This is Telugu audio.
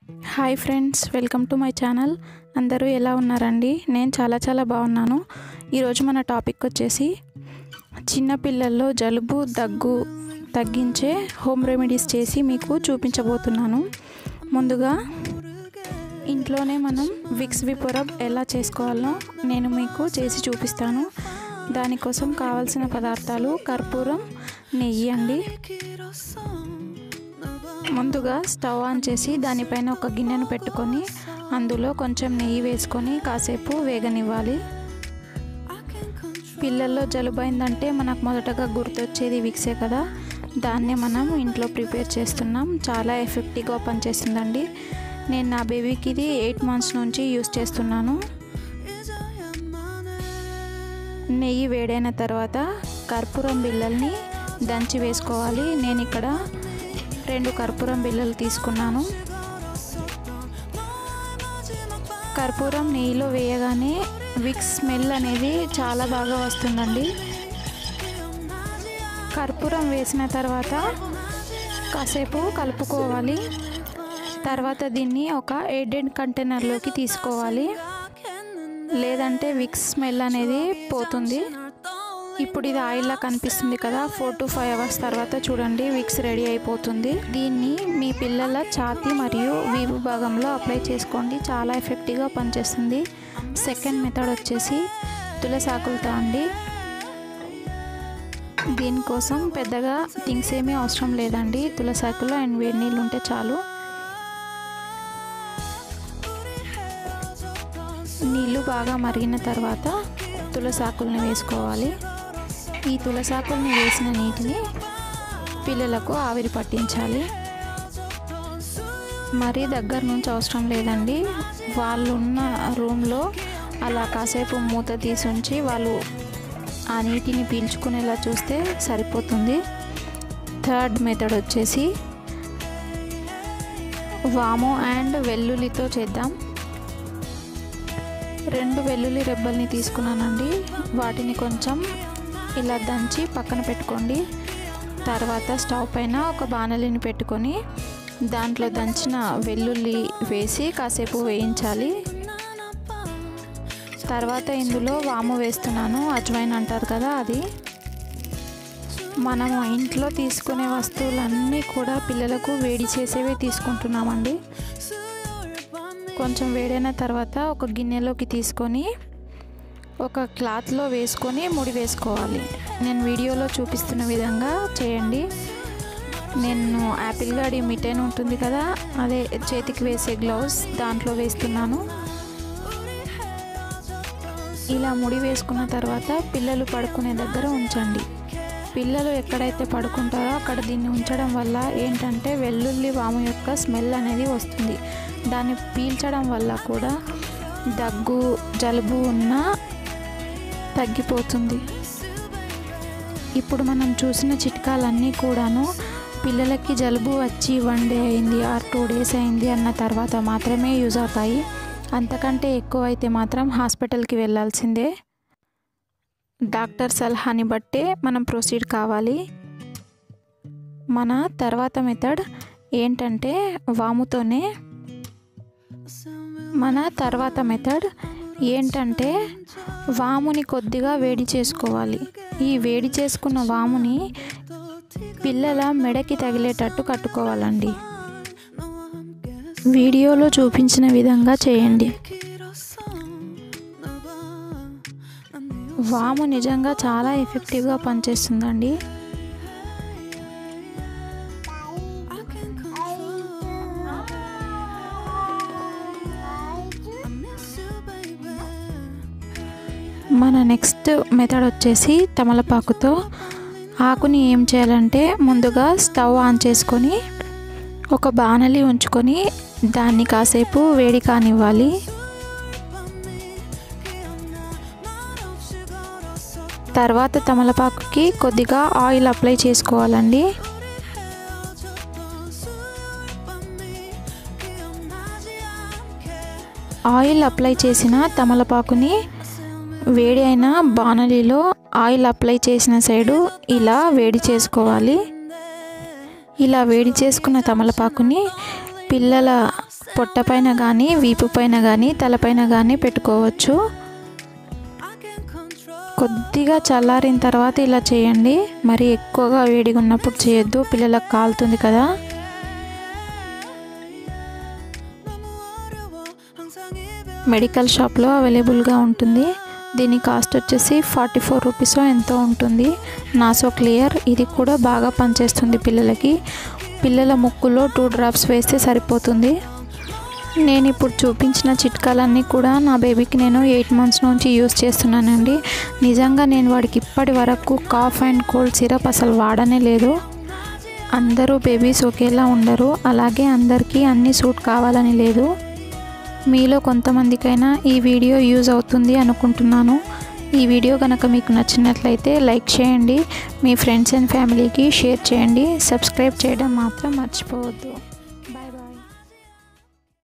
hi friends welcome to my channel అందరూ ఎలా ఉన్నారండి నేను చాలా చాలా బాగున్నాను ఈరోజు మన టాపిక్ వచ్చేసి చిన్నపిల్లల్లో జలుబు దగ్గు తగ్గించే హోమ్ రెమెడీస్ చేసి మీకు చూపించబోతున్నాను ముందుగా ఇంట్లోనే మనం విక్స్ విపోరబ్ ఎలా చేసుకోవాలో నేను మీకు చేసి చూపిస్తాను దానికోసం కావాల్సిన పదార్థాలు కర్పూరం నెయ్యి అండి ముందుగా స్టవ్ ఆన్ చేసి దానిపైన ఒక గిన్నెను పెట్టుకొని అందులో కొంచెం నెయ్యి వేసుకొని కాసేపు వేగనివ్వాలి పిల్లల్లో జలుబు అయిందంటే మనకు మొదటగా గుర్తొచ్చేది విక్సే కదా దాన్నే మనం ఇంట్లో ప్రిపేర్ చేస్తున్నాం చాలా ఎఫెక్టివ్గా పనిచేస్తుందండి నేను నా బేబీకి ఇది ఎయిట్ మంత్స్ నుంచి యూస్ చేస్తున్నాను నెయ్యి వేడైన తర్వాత కర్పూరం బిళ్ళల్ని దంచి వేసుకోవాలి నేను ఇక్కడ రెండు కర్పూరం బిళ్ళలు తీసుకున్నాను కర్పూరం నెయ్యిలో వేయగానే విక్స్ స్మెల్ అనేది చాలా బాగా వస్తుందండి కర్పూరం వేసిన తర్వాత కాసేపు కలుపుకోవాలి తర్వాత దీన్ని ఒక ఎయిడెడ్ కంటైనర్లోకి తీసుకోవాలి లేదంటే విక్స్ స్మెల్ అనేది పోతుంది ఇప్పుడు ఇది ఆయిల్లా కనిపిస్తుంది కదా ఫోర్ టు ఫైవ్ అవర్స్ తర్వాత చూడండి విక్స్ రెడీ అయిపోతుంది దీన్ని మీ పిల్లల ఛాతీ మరియు వీపు భాగంలో అప్లై చేసుకోండి చాలా ఎఫెక్టివ్గా పనిచేస్తుంది సెకండ్ మెథడ్ వచ్చేసి తులసాకులతో అండి దీనికోసం పెద్దగా థింగ్స్ ఏమీ అవసరం లేదండి తులసాకులు అండ్ వేడి నీళ్ళు ఉంటే చాలు నీళ్ళు బాగా మరిగిన తర్వాత తులసాకుల్ని వేసుకోవాలి ఈ తులసాకుల్ని వేసిన నీటిని పిల్లలకు ఆవిరి పట్టించాలి మరీ దగ్గర నుంచి అవసరం లేదండి వాళ్ళు ఉన్న రూమ్లో అలా కాసేపు మూత తీసి ఉంచి వాళ్ళు ఆ నీటిని పీల్చుకునేలా చూస్తే సరిపోతుంది థర్డ్ మెథడ్ వచ్చేసి వాము అండ్ వెల్లుల్లితో చేద్దాం రెండు వెల్లుల్లి రెబ్బల్ని తీసుకున్నానండి వాటిని కొంచెం ఇలా దంచి పక్కన పెట్టుకోండి తర్వాత స్టవ్ పైన ఒక బాణలిని పెట్టుకొని దాంట్లో దంచిన వెల్లుల్లి వేసి కాసేపు వేయించాలి తర్వాత ఇందులో వాము వేస్తున్నాను అజ్వైన్ అంటారు కదా అది మనము ఇంట్లో తీసుకునే వస్తువులన్నీ కూడా పిల్లలకు వేడి చేసేవే తీసుకుంటున్నామండి కొంచెం వేడైన తర్వాత ఒక గిన్నెలోకి తీసుకొని ఒక క్లాత్లో వేసుకొని ముడి వేసుకోవాలి నేను వీడియోలో చూపిస్తున్న విధంగా చేయండి నేను యాపిల్ గాడి మిఠైన్ ఉంటుంది కదా అదే చేతికి వేసే గ్లౌస్ దాంట్లో వేస్తున్నాను ఇలా ముడి వేసుకున్న తర్వాత పిల్లలు పడుకునే దగ్గర ఉంచండి పిల్లలు ఎక్కడైతే పడుకుంటారో అక్కడ దీన్ని ఉంచడం వల్ల ఏంటంటే వెల్లుల్లి వాము యొక్క స్మెల్ అనేది వస్తుంది దాన్ని పీల్చడం వల్ల కూడా దగ్గు జలుబు ఉన్నా తగ్గిపోతుంది ఇప్పుడు మనం చూసిన చిట్కాలన్నీ కూడాను పిల్లలకి జలుబు వచ్చి వన్ డే అయింది ఆర్ టూ డేస్ అయింది అన్న తర్వాత మాత్రమే యూజ్ అవుతాయి అంతకంటే ఎక్కువ అయితే మాత్రం హాస్పిటల్కి వెళ్ళాల్సిందే డాక్టర్ సలహాని బట్టే మనం ప్రొసీడ్ కావాలి మన తర్వాత మెథడ్ ఏంటంటే వాముతోనే మన తర్వాత మెథడ్ ఏంటంటే వాముని కొద్దిగా వేడి చేసుకోవాలి ఈ వేడి చేసుకున్న వాముని పిల్లల మెడకి తగిలేటట్టు కట్టుకోవాలండి వీడియోలో చూపించిన విధంగా చేయండి వాము నిజంగా చాలా ఎఫెక్టివ్గా పనిచేస్తుందండి మన నెక్స్ట్ మెథడ్ వచ్చేసి తమలపాకుతో ఆకుని ఏం చేయాలంటే ముందుగా స్టవ్ ఆన్ చేసుకొని ఒక బాణలి ఉంచుకొని దాన్ని కాసేపు వేడి కానివ్వాలి తర్వాత తమలపాకుకి కొద్దిగా ఆయిల్ అప్లై చేసుకోవాలండి ఆయిల్ అప్లై చేసిన తమలపాకుని వేడి అయిన బాణలిలో ఆయిల్ అప్లై చేసిన సైడు ఇలా వేడి చేసుకోవాలి ఇలా వేడి చేసుకున్న తమలపాకుని పిల్లల పొట్ట పైన కానీ వీపు పైన కానీ తలపైన కానీ పెట్టుకోవచ్చు కొద్దిగా చల్లారిన తర్వాత ఇలా చేయండి మరి ఎక్కువగా వేడిగా ఉన్నప్పుడు చేయొద్దు పిల్లలకు కాలుతుంది కదా మెడికల్ షాప్లో అవైలబుల్గా ఉంటుంది దీని కాస్ట్ వచ్చేసి ఫార్టీ ఫోర్ రూపీస్ ఎంతో ఉంటుంది నాసో క్లియర్ ఇది కూడా బాగా పనిచేస్తుంది పిల్లలకి పిల్లల ముక్కులో టూ డ్రాప్స్ వేస్తే సరిపోతుంది నేను ఇప్పుడు చూపించిన చిట్కాలన్నీ కూడా నా బేబీకి నేను ఎయిట్ మంత్స్ నుంచి యూస్ చేస్తున్నానండి నిజంగా నేను వాడికి ఇప్పటి వరకు కాఫ్ అండ్ కోల్డ్ సిరప్ అసలు వాడనే లేదు అందరూ బేబీస్ ఒకేలా ఉండరు అలాగే అందరికీ అన్ని సూట్ కావాలని లేదు మీలో కొంతమందికైనా ఈ వీడియో యూజ్ అవుతుంది అనుకుంటున్నాను ఈ వీడియో కనుక మీకు నచ్చినట్లయితే లైక్ చేయండి మీ ఫ్రెండ్స్ అండ్ ఫ్యామిలీకి షేర్ చేయండి సబ్స్క్రైబ్ చేయడం మాత్రం మర్చిపోవద్దు